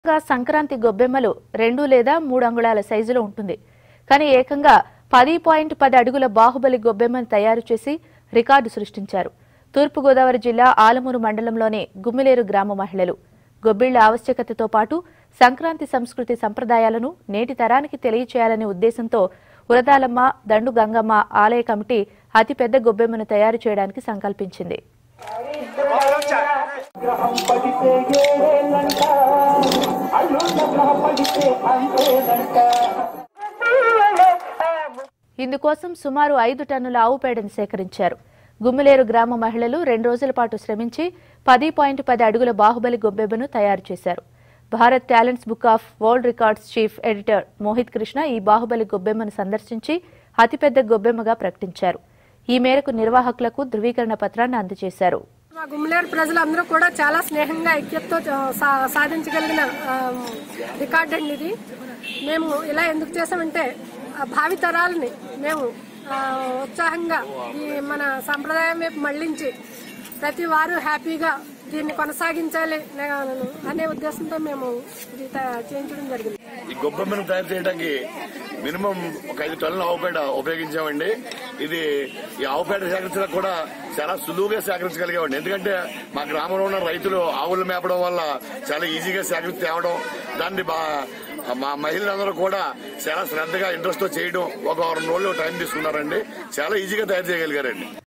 గా సంక్రాంతి గొబ్బెమ్మలు రెండు లేదా మూడు అంగుళాల సైజులో ఉంటుంది కానీ ఏకంగా పది పాయింట్ పది అడుగుల బాహుబలి గొబ్బెమ్మను తయారు చేసి రికార్డు సృష్టించారు తూర్పుగోదావరి జిల్లా ఆలమూరు మండలంలోని గుమ్మిలేరు గ్రామ మహిళలు గొబ్బిళ్ల ఆవశ్యకతతో పాటు సంక్రాంతి సంస్కృతి సంప్రదాయాలను నేటి తరానికి తెలియచేయాలనే ఉద్దేశంతో ఉరదాలమ్మ దండు గంగమ్మ ఆలయ కమిటీ అతిపెద్ద గొబ్బెమ్మను తయారు చేయడానికి సంకల్పించింది గ్రహం పడితే ఏడంట అల్లుండ గ్రహం పడితే అంతేనంట ఇందుకోసం సుమారు ఐదు టన్నుల ఆవు పేడను సేకరించారు గుమ్మిలేరు గ్రామ మహిళలు రెండు రోజుల పాటు శ్రమించి పది పాయింట్ పది అడుగుల బాహుబలి గొబ్బెమ్మను తయారు చేశారు Bharat talents book of world records chief editor Mohit Krishna ఈ బాహుబలి గొబ్బెమ్మను సందర్శించి అతిపెద్ద గొబ్బెమ్మగా ప్రకటించారు ఈ మేరకు నిర్వాహకులకు ధృవీకరణ పత్రాన్ని అందజేశారు మా గుమ్మిలేరు ప్రజలందరూ కూడా చాలా స్నేహంగా ఐక్యతతో సా- సాధించగలిగిన ఆ, రికార్డ్ అండి ఇది మేము ఇలా ఎందుకు చేసామంటే ఆ భావి తరాలని మేము ఆ, ఉత్సాహంగా ఈ మన సంప్రదాయం వైపు మళ్లించి ప్రతి వారు హ్యాపీగా దీన్ని కొనసాగించాలి నే- అనే ఉద్దేశంతో మేము ఇది తయా- చేయించడం జరిగింది ఈ గొబ్బెమ్మను తయారు చేయడానికి మినిమం ఒక ఐదు టన్నుల ఆవుపేట ఉపయోగించామండి ఇది ఈ ఆవుపేట సేకరించడానికి కూడా చాలా సులువుగా సేకరించగలిగామండి ఎందుకంటే మా గ్రామంలో ఉన్న రైతులు ఆవులు మేపడం వల్ల చాలా ఈజీగా సేకరించి తేవడం దాన్ని బా మా మహిళలందరూ కూడా చాలా శ్రద్ధగా ఇంట్రెస్ట్ తో చేయడం ఒక వారం రోజులు టైం తీసుకున్నారండి చాలా ఈజీగా తయారు చేయగలిగారండి